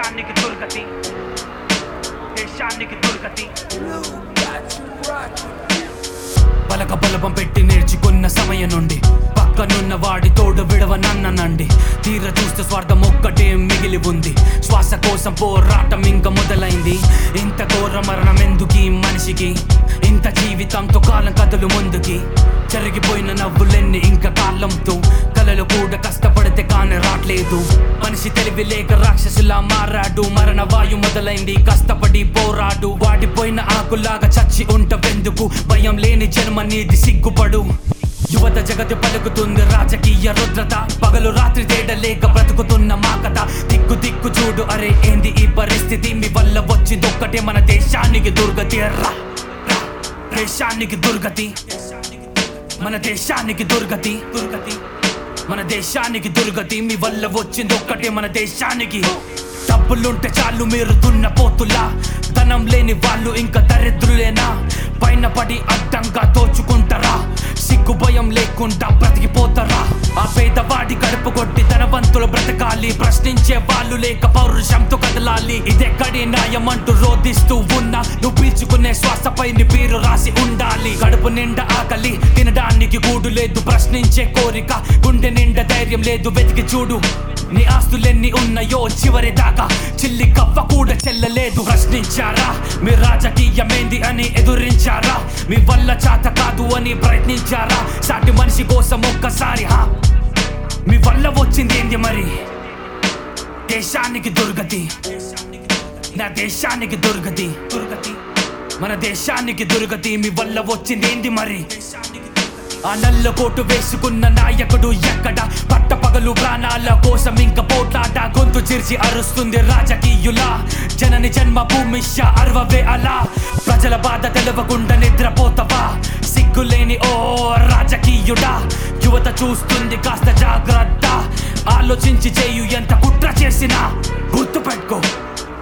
దేశానికి దుర్గతి దేశానికి దుర్గతి పలక బలపం పెట్టి నేర్చుకున్న సమయం నుండి పక్కనున్న వాడి తోడు విడవనన్ననండి తీర చూస్తే స్వార్థం ఒక్కటే మిగిలి ఉంది శ్వాస కోసం పోరాటం ఇంకా మొదలైంది ఇంత ఘోర మరణం ఎందుకు ఈ మనిషికి ఇంత జీవితంతో కాలం కథలు ముందుకి జరిగిపోయిన నవ్వులెన్ని ఇంకా కాలంతో కలలు కూడా కష్టపడితే కానీ రాట్లేదు మనిషి తెలివి లేక రాక్షసులా మారాడు మరణ వాయు మొదలైంది కష్టపడి పోరాడు వాడిపోయిన ఆకులాగా చచ్చి ఉంటవెందుకు భయం లేని జన్మ నీది సిగ్గుపడు యువత జగతి పలుకుతుంది రాజకీయ రుద్రత పగలు రాత్రి తేడా లేక బ్రతుకుతున్న మా కథ దిక్కు దిక్కు చూడు అరే ఏంది ఈ పరిస్థితి మీ వల్ల వచ్చింది ఒక్కటే మన దేశానికి దుర్గతి రా రా, దేశానికి దుర్గతి మన దేశానికి దుర్గతి దుర్గతి మన దేశానికి దుర్గతి మీ వల్ల వచ్చింది ఒక్కటే మన దేశానికి డబ్బులుంటే చాలు మీరు దున్న పోతులా ధనం లేని వాళ్ళు ఇంకా దరిద్రులేనా పైన పడి అడ్డంగా దోచుకుంటారా సిగ్గు భయం లేకుండా బ్రతికిపోతారా ఆ పేదవాడి కడుపు కొట్టి ధనవంతులు బ్రతకాలి ప్రశ్నించే వాళ్ళు లేక పౌరుషంతో కదలాలి ఇదెక్కడి న్యాయం అంటూ రోధిస్తూ ఉన్నా నువ్వు పీల్చుకునే శ్వాసపై నీ పేరు రాసి ఉండాలి కడుపు నిండా ఆకలి తినడానికి గూడు లేదు ప్రశ్నించే కోరిక గుండె నిండా ధైర్యం లేదు వెతికి చూడు నీ ఆస్తులెన్ని ఉన్నాయో చివరి దాకా చిల్లి కవ్వ కూడా చెల్లలేదు ప్రశ్నించారా మీ రాజకీయమేంది అని ఎదురించారా మీ వల్ల చాత కాదు అని ప్రయత్నించారా సాటి మనిషి కోసం ఒక్కసారి హా మీ వల్ల వచ్చింది ఏంది మరి దేశానికి దుర్గతి నా దేశానికి దుర్గతి దుర్గతి మన దేశానికి దుర్గతి మీ వల్ల వచ్చింది ఏంది మరి ఆ నల్ల కోటు వేసుకున్న నాయకుడు ఎక్కడ పట్టపగలు ప్రాణాల కోసం ఇంకా పోట్లాట గొంతు చిరిచి అరుస్తుంది రాజకీయుల జనని జన్మ భూమిష్య అరవవే అలా ప్రజల బాధ తెలవకుండా నిద్రపోతావా సిగ్గులేని ఓ రాజకీయుడా యువత చూస్తుంది కాస్త జాగ్రత్త ఆలోచించి చేయు ఎంత కుట్ర చేసినా గుర్తు పెట్టుకో